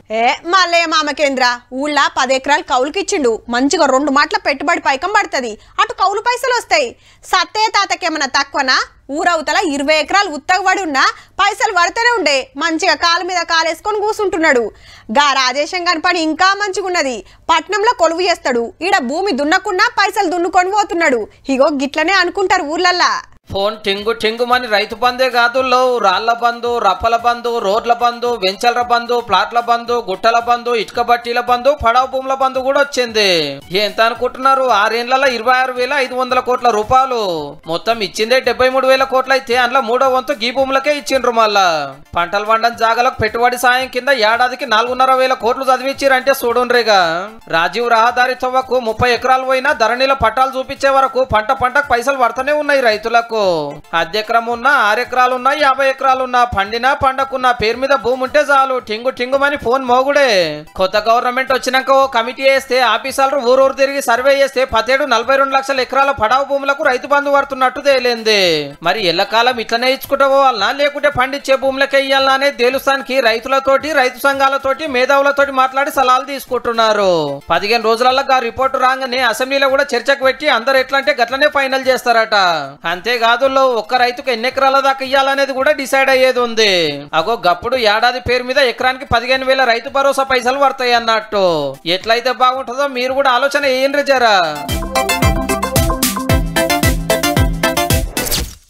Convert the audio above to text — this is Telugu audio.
ఏ మళ్ళీ మామకేంద్ర ఊళ్ళో పది ఎకరాలు కౌలుకి ఇచ్చిండు మంచిగా రెండు మాటల పెట్టుబడి పైకం పడుతుంది అటు కౌలు పైసలు వస్తాయి సత్తే తాతకేమన్నా తక్కువనా ఊరవతల ఇరవై ఎకరాలు ఉత్తగబడి ఉన్నా పైసలు పడితేనే ఉండే మంచిగా కాలు మీద కాలేసుకొని కూసుంటున్నాడు గా రాజేశం గారి పని ఇంకా మంచిగున్నది పట్నంలో కొలువు చేస్తాడు ఈడ భూమి దున్నకున్నా పైసలు దున్నుకొని పోతున్నాడు ఇగో గిట్లనే అనుకుంటారు ఊర్లల్లా ఫోన్ టింగు టింగుమని రైతు బందే కాదుల్లో రాళ్ల బంధు రప్పల బంధు రోడ్ల బంధు వెంచలర బంధు ప్లాట్ల బంధు గుట్టల బంధు ఇటుక బట్టీల బంధు పడవ భూముల బంధు కూడా వచ్చింది ఎంత అనుకుంటున్నారు ఆరేళ్లలో ఇరవై ఆరు వేల ఐదు వందల కోట్ల రూపాయలు మొత్తం ఇచ్చిందే డెబ్బై మూడు వేల కోట్లు అయితే అందులో మూడో వంతు గీ భూములకే ఇచ్చిండ్రు మళ్ళా పంటలు పండని జాగాలకు పెట్టుబడి సాయం కింద ఏడాదికి నాలుగున్నర వేల కోట్లు చదివించారంటే చూడుండ్రిగా రాజీవ్ రహదారి తవ్వకు ముప్పై ఎకరాలు పోయినా ధరణిలో పట్టాలు చూపించే వరకు పంట పంటకు పైసలు పడతానే ఉన్నాయి రైతులకు అద్దె ఎకరం ఉన్నా ఆరు ఎకరాలున్నా యాభై ఎకరాలున్నా పండినా పండకున్నా పేరు మీద భూమి ఉంటే చాలు టింగు టింగుమని ఫోన్ మోగుడే కొత్త గవర్నమెంట్ వచ్చినాక ఓ కమిటీ వేస్తే ఆఫీసర్లు ఊరూరు తిరిగి సర్వే చేస్తే పతేడు నలభై రెండు లక్షల ఎకరాల పడావు భూములకు రైతు బంధు పడుతున్నట్టు తేలింది మరి ఎల్లకాలం ఇట్లనే ఇచ్చుకుంటూ పోవాలనా లేకుంటే పండించే భూములకే ఇయ్యాలనా అనేది తేలుస్తానికి రైతులతోటి రైతు సంఘాలతోటి మేధావులతోటి మాట్లాడి సలహాలు తీసుకుంటున్నారు పదిహేను రోజులలో ఆ రిపోర్టు రాగానే అసెంబ్లీలో కూడా చర్చకు పెట్టి అందరు ఎట్లా అంటే గట్లనే ఫైనల్ చేస్తారట అంతేకాదు ఒక్క రైతుకు ఎన్ని ఎకరాల దాకా ఇయ్యాలనేది కూడా డిసైడ్ అయ్యేది ఉంది అగో గప్పుడు ఏడాది పేరు మీద ఎకరానికి పదిహేను వేల రైతు భరోసా పైసలు పడతాయి అన్నట్టు ఎట్లయితే బాగుంటుందో మీరు కూడా ఆలోచన వేయండి జరా